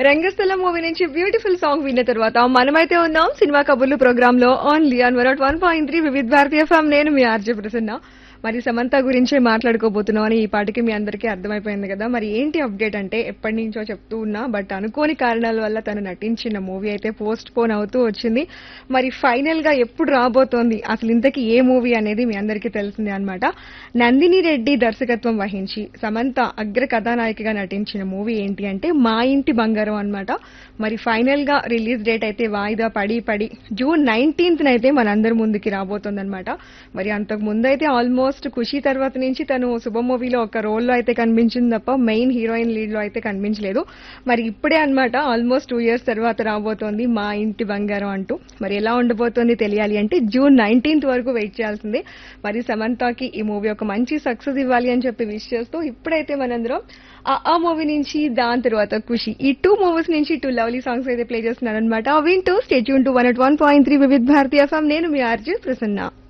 రంగస్థలం movie నుంచి beautiful song విన్న తర్వాత మనమైతే ఉన్నాం సినిమా కబుర్లు ప్రోగ్రామ్ లో only on one one point three Vividh Bharati FM నేను మీ ఆర్జే ప్రసన్న మరి సమంత గురించే మాట్లాడుకోబోతున్నాం అని ఈ పాటికి మీ అందరికీ అర్థమైపోయింది కదా మరి ఏంటి అప్డేట్ అంటే ఎప్పటి నుంచో చెప్తూ ఉన్నా బట్ అనుకోని కారణాల వల్ల తను నటించిన మూవీ అయితే పోస్ట్ పోన్ అవుతూ వచ్చింది మరి ఫైనల్ గా ఎప్పుడు రాబోతోంది అసలు ఇంతకీ ఏ మూవీ అనేది మీ అందరికీ తెలిసిందే అన్నమాట నందిని రెడ్డి దర్శకత్వం వహించి సమంత అగ్ర కథానాయికగా నటించిన మూవీ ఏంటి అంటే మా ఇంటి బంగారం అన్నమాట మరి ఫైనల్ గా రిలీజ్ డేట్ అయితే వాయిదా పడి పడి జూన్ నైన్టీన్త్ అయితే మనందరి ముందుకి రాబోతోందన్నమాట మరి అంతకు ముందు అయితే ఆల్మోస్ట్ ఖుషి తర్వాత నుంచి తను శుభ మూవీలో ఒక రోల్ లో అయితే కనిపించింది తప్ప మెయిన్ హీరోయిన్ లీడ్ లో అయితే కనిపించలేదు మరి ఇప్పుడే అన్నమాట ఆల్మోస్ట్ టూ ఇయర్స్ తర్వాత రాబోతోంది మా ఇంటి బంగారం అంటూ మరి ఎలా ఉండబోతోంది తెలియాలి అంటే జూన్ నైన్టీన్త్ వరకు వెయిట్ చేయాల్సిందే మరి సమంతకి ఈ మూవీ ఒక మంచి సక్సెస్ ఇవ్వాలి అని చెప్పి విష్ చేస్తూ ఇప్పుడైతే మనందరం ఆ ఆ మూవీ నుంచి దాని తర్వాత ఖుషి ఈ టూ మూవీస్ నుంచి టూ లవ్లీ సాంగ్స్ అయితే ప్లే చేస్తున్నాను అనమాట వింటూ stay tuned to one at one point three Vividh Bharati FM నేను మీ ఆర్జే ప్రసన్న